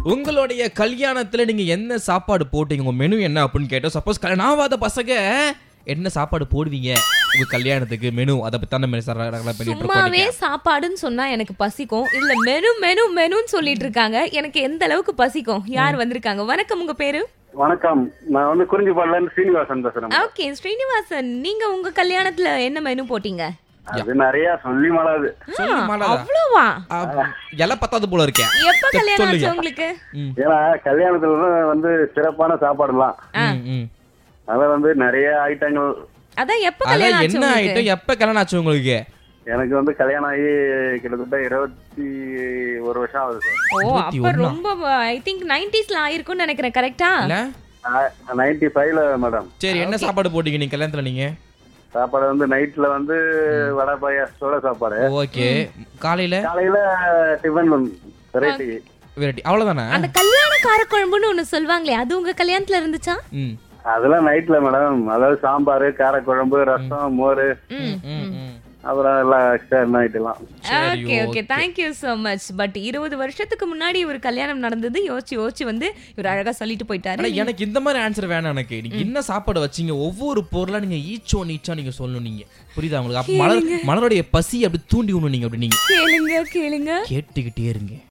உங்களுடைய கல்யாணத்துல நீங்க என்ன சாப்பாடு போட்டீங்க உங்க மெனு என்ன அப்படின்னு கேட்டோம் சப்போஸ் கல்யாணம் ஆகாத பசங்க என்ன சாப்பாடு போடுவீங்க உங்க கல்யாணத்துக்கு மெனு அதை பத்தி தான் நம்ம சார் பண்ணிட்டு சும்மாவே இருக்கோம் சாப்பாடுன்னு சொன்னா எனக்கு பசிக்கும் இல்ல மெனு மெனு மெனுன்னு சொல்லிட்டு இருக்காங்க எனக்கு எந்த அளவுக்கு பசிக்கும் யார் வந்திருக்காங்க வணக்கம் உங்க பேரு வணக்கம் நான் வந்து குறிஞ்சிப்பாடுல இருந்து சீனிவாசன் பேசுறேன் ஓகே ஸ்ரீனிவாசன் நீங்க உங்க கல்யாணத்துல என்ன மெனு போட்டீங்க அது நிறைய சொல்லி மாளாது சொல்லு மாலாதா. அவ்வளவா ஆ, இலை பத்தாது போல இருக்கேன் எப்ப கல்யாணம் சொல்லுங்க. ஆச்சு உங்களுக்கு ம், ஏன்னா கல்யாணத்துல தான் வந்து சிறப்பான சாப்பாடுலாம் ம், ம். அத வந்து நிறைய ஐட்டங்கள் அதான் எப்ப அதான் கல்யாணம் ஆச்சு என்ன உங்களுக்கு ஆயிட்டம் எப்ப கல்யாணம் ஆச்சு உங்களுக்கு எனக்கு வந்து கல்யாணம் ஆகி கிட்டத்தட்ட இருபத்தி ஒரு வருஷம் ஆகுது சார் ஓ இருபத்தி அப்ப ஒண்ணா? ரொம்ப ஐ திங்க் நைன்டிஸ்ல ஆயிருக்கும்னு நினைக்கிறேன் கரெக்டா இல்ல நைன்டி ஃபைவ்ல மேடம் சரி என்ன சாப்பாடு போட்டீங்க நீங்க கல்யாணத்துல நீங்க சாப்பாடு வந்து நைட்ல வந்து வடை பாயாசத்தோட சாப்பாடு ஓகே காலையில காலையில டிஃபன் வெரைட்டி வெரைட்டி அவ்வளவுதானே அந்த கல்யாண காரக்குழம்புன்னு ஒண்ணு சொல்லுவாங்களே அது உங்க கல்யாணத்துல இருந்துச்சா ம் அதெல்லாம் நைட்ல மேடம் அதாவது சாம்பார் காரக்குழம்பு ரசம் மோர் ம் ம், ம். அப்புறம் எல்லாம் எக்ஸ்ட்ரா நைட்லாம் சரி, okay okay okay. Thank you so much but இருபது வருஷத்துக்கு முன்னாடி ஒரு கல்யாணம் நடந்தது யோசிச்சு யோசிச்சு வந்து இவர் அழகா சொல்லிட்டு ஆனா போயிட்டாரு எனக்கு இந்த மாதிரி ஆன்சர் வேணாம் எனக்கு நீங்க என்ன சாப்பாடு வச்சீங்க ஒவ்வொரு பொருளா நீங்க ஈச்சோ நீச்சா நீங்க சொல்லணும் நீங்க புரியுதா உங்களுக்கு அப்ப மலர் மலருடைய பசி அப்படி தூண்டி விடணும் நீங்க அப்படி நீங்க கேளுங்க கேளுங்க கேட்டுக்கிட்டே இருங்க